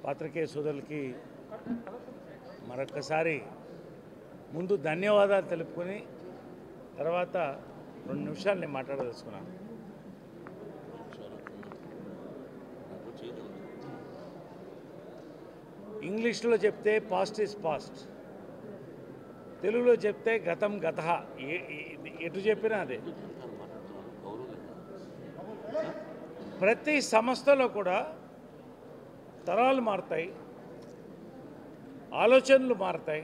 పాత్రికేయ సోదరులకి మరొకసారి ముందు ధన్యవాదాలు తెలుపుకొని తర్వాత రెండు నిమిషాలు నేను మాట్లాడదలుచుకున్నాను ఇంగ్లీష్లో చెప్తే పాస్ట్ ఈజ్ పాస్ట్ తెలుగులో చెప్తే గతం గత ఎటు చెప్పినా అదే ప్రతి సంస్థలో కూడా తరాలు మారుతాయి ఆలోచనలు మారుతాయి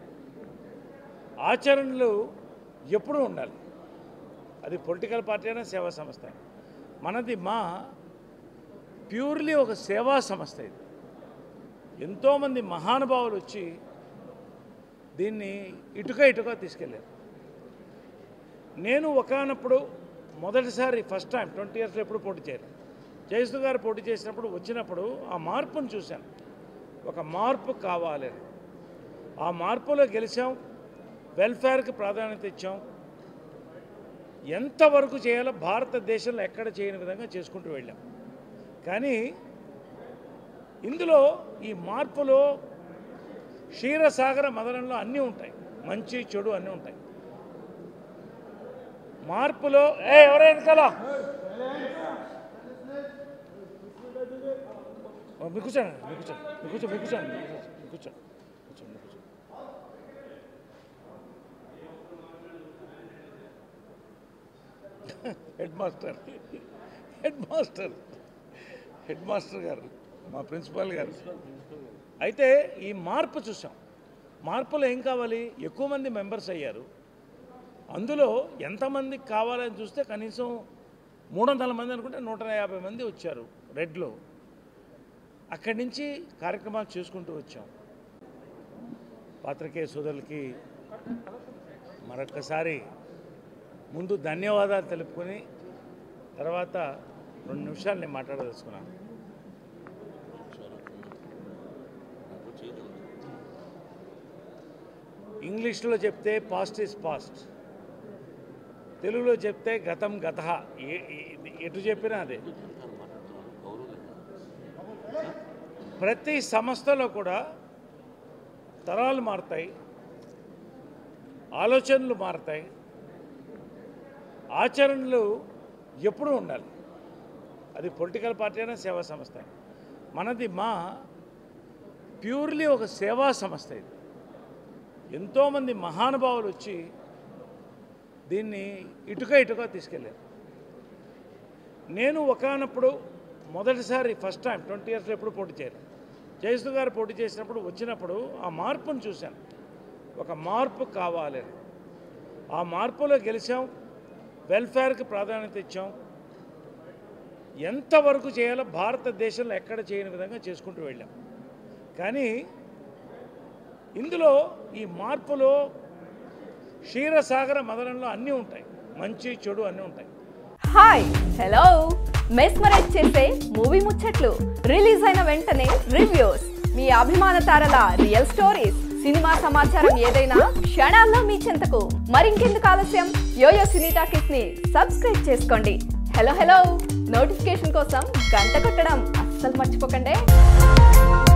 ఆచరణలు ఎప్పుడూ ఉండాలి అది పొలిటికల్ పార్టీ అయినా సేవా సంస్థ అయినా. మనది మా ప్యూర్లీ ఒక సేవా సంస్థ ఇది ఎంతోమంది మహానుభావులు వచ్చి దీన్ని ఇటుక ఇటుక తీసుకెళ్ళారు నేను ఒకనప్పుడు మొదటిసారి ఫస్ట్ టైం ట్వంటీ ఇయర్స్లో ఎప్పుడు పోటీ చేయలేదు జయసు గారు పోటీ చేసినప్పుడు వచ్చినప్పుడు ఆ మార్పును చూశాను ఒక మార్పు కావాలి అని. ఆ మార్పులో గెలిచాం వెల్ఫేర్కి ప్రాధాన్యత ఇచ్చాం ఎంతవరకు చేయాలో భారతదేశంలో ఎక్కడ చేయని విధంగా చేసుకుంటూ వెళ్ళాం కానీ ఇందులో ఈ మార్పులో క్షీరసాగర మదనంలో అన్నీ ఉంటాయి మంచి చెడు అన్నీ ఉంటాయి మార్పులో ఏ ఎవరైనా కదా మీకు కూర్చోండి మీకు కూర్చోండి మీకు కూర్చో మీకు కూర్చోండి మీకు కూర్చోండి కూర్చోండి కూర్చోండి head master head master head master గారు మా ప్రిన్సిపాల్ గారు అయితే ఈ మార్పు చూసాం మార్పులో ఏం కావాలి ఎక్కువ మంది మెంబర్స్ అయ్యారు అందులో ఎంతమందికి కావాలని చూస్తే కనీసం మూడు వందల మంది అనుకుంటే నూట యాభై మంది వచ్చారు రెడ్లో అక్కడి నుంచి కార్యక్రమాలు చేసుకుంటూ వచ్చాం పాత్రికేయ సోదరులకి మరొకసారి ముందు ధన్యవాదాలు తెలుపుకొని తర్వాత రెండు నిమిషాలు నేను మాట్లాడదలుచుకున్నాను ఇంగ్లీష్లో చెప్తే పాస్ట్ ఈజ్ పాస్ట్ తెలుగులో చెప్తే గతం గత ఎటు చెప్పినా అదే ప్రతి సంస్థలో కూడా తరాలు మారుతాయి ఆలోచనలు మారుతాయి ఆచరణలు ఎప్పుడూ ఉండాలి అది పొలిటికల్ పార్టీ అయినా సేవా సంస్థ అయినా. మనది మా ప్యూర్లీ ఒక సేవా సంస్థ ఇది ఎంతోమంది మహానుభావులు వచ్చి దీన్ని ఇటుక ఇటుక తీసుకెళ్ళారు నేను ఒకనప్పుడు మొదటిసారి ఫస్ట్ టైం ట్వంటీ ఇయర్స్లో ఎప్పుడు పోటీ చేయలేదు జయసు గారు పోటీ చేసినప్పుడు వచ్చినప్పుడు ఆ మార్పును చూశాను ఒక మార్పు కావాలి అని. ఆ మార్పులో గెలిచాం వెల్ఫేర్కి ప్రాధాన్యత ఇచ్చాం ఎంతవరకు చేయాలో భారతదేశంలో ఎక్కడ చేయని విధంగా చేసుకుంటూ వెళ్ళాం కానీ ఇందులో ఈ మార్పులో క్షీరసాగర మదనంలో అన్నీ ఉంటాయి మంచి చెడు అన్నీ ఉంటాయి హాయ్ హలో మెస్మరైజ్ చేసే మూవీ ముచ్చట్లు రిలీజ్ అయిన వెంటనే రివ్యూస్ మీ అభిమాన తారల రియల్ స్టోరీస్ సినిమా సమాచారం ఏదైనా క్షణాల్లో మీ చెంతకు మరింకెందుకు ఆలస్యం యోయో సినీ టాకీస్ ని సబ్స్క్రైబ్ చేసుకోండి హలో హలో నోటిఫికేషన్ కోసం గంట కొట్టడం అస్సలు మర్చిపోకండి